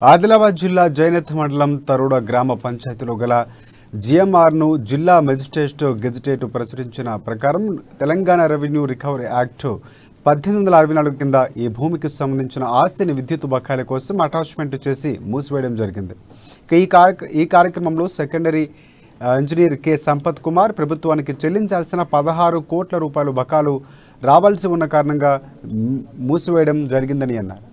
ఆదిలాబాద్ జిల్లా జైనత్ మండలం తరుడ గ్రామ పంచాయతీలో గల జిఎంఆర్ను జిల్లా మెజిస్ట్రేట్ గెజిటేట్ ప్రచురించిన ప్రకారం తెలంగాణ రెవెన్యూ రికవరీ యాక్ట్ పద్దెనిమిది వందల అరవై నాలుగు కింద ఈ భూమికి సంబంధించిన ఆస్తిని విద్యుత్ బకాయిల కోసం అటాచ్మెంట్ చేసి మూసివేయడం జరిగింది ఇక ఈ కార్య ఈ కార్యక్రమంలో సెకండరీ ఆ, ఇంజనీర్ కె సంపత్ కుమార్ ప్రభుత్వానికి చెల్లించాల్సిన పదహారు కోట్ల రూపాయలు బకాలు రావాల్సి ఉన్న కారణంగా మ్, మూసివేయడం జరిగిందని అన్నారు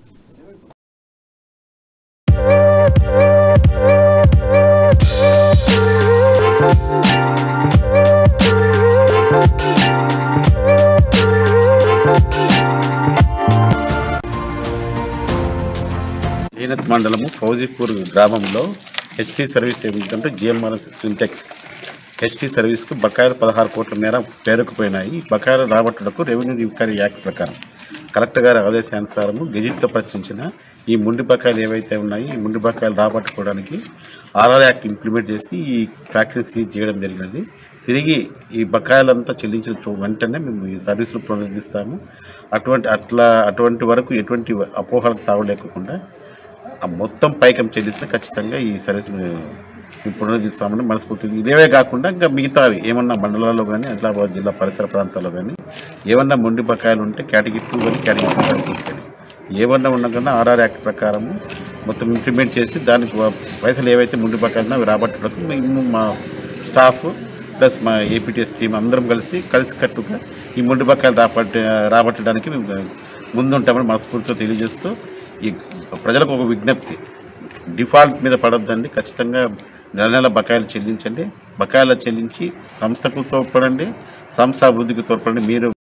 జీనత్ మండలము ఫౌజీపూర్ గ్రామంలో హెచ్టీ సర్వీస్ ఏమిటంటే జిఎంఆర్ ఇంటెక్స్ హెచ్టీ సర్వీస్కు బకాయిలు పదహారు కోట్ల మేర పేరుకుపోయినాయి ఈ బకాయిలు రాబట్టుటకు రెవెన్యూ రికవరీ యాక్ట్ ప్రకారం కలెక్టర్ గారి ఆదేశానుసారము గెజిట్తో ప్రచురించిన ఈ ముండి బకాయిలు ఏవైతే ఉన్నాయో ఈ ముండి బకాయిలు రాబట్టుకోవడానికి ఆర్ఆర్ యాక్ట్ ఇంప్లిమెంట్ చేసి ఈ ఫ్యాక్టరీ సీజ్ చేయడం జరిగినది తిరిగి ఈ బకాయిలంతా చెల్లించిన చో- వెంటనే మేము ఈ సర్వీసులు పునరుద్ధరిస్తాము అటువంటి అట్లా అటువంటి వరకు ఎటువంటి అపోహలకు తావలేకుండా ఆ మొత్తం పైకం చెల్లిసిన ఖచ్చితంగా ఈ సర్వీస్ మేము పునరుద్ధరిస్తామని మనస్ఫూర్తిగా ఇవే కాకుండా ఇంకా మిగతావి ఏమన్నా మండలాల్లో కానీ ఆదిలాబాద్ జిల్లా పరిసర ప్రాంతాల్లో కానీ ఏమన్నా మొండి బకాయిలు ఉంటే కేటగిరీ టూ కానీ కేటగిరీ త్రీ సర్వీసెస్ కానీ ఏమన్నా ఉండకుండా ఆర్ఆర్ యాక్ట్ ప్రకారము మొత్తం ఇంప్లిమెంట్ చేసి దానికి వ- పైసలు ఏవైతే ముండి బకాయిలు ఉన్నాయో అవి రాబట్టడానికి మేము మా స్టాఫ్ ప్లస్ మా ఏపీటీఎస్ టీం అందరం కలిసి కలిసికట్టుగా ఈ మొండి బకాయిలు రాబట్ట రాబట్టడానికి మేము ముందుంటామని మనస్ఫూర్తితో తెలియజేస్తూ ఈ ప్రజలకు ఒక విజ్ఞప్తి డిఫాల్ట్ మీద పడొద్దండి ఖచ్చితంగా నెల నెల బకాయిలు చెల్లించండి బకాయిలు చెల్లించి సంస్థకు తోడ్పడండి సంస్థ అభివృద్ధికి తోడ్పడండి మీరు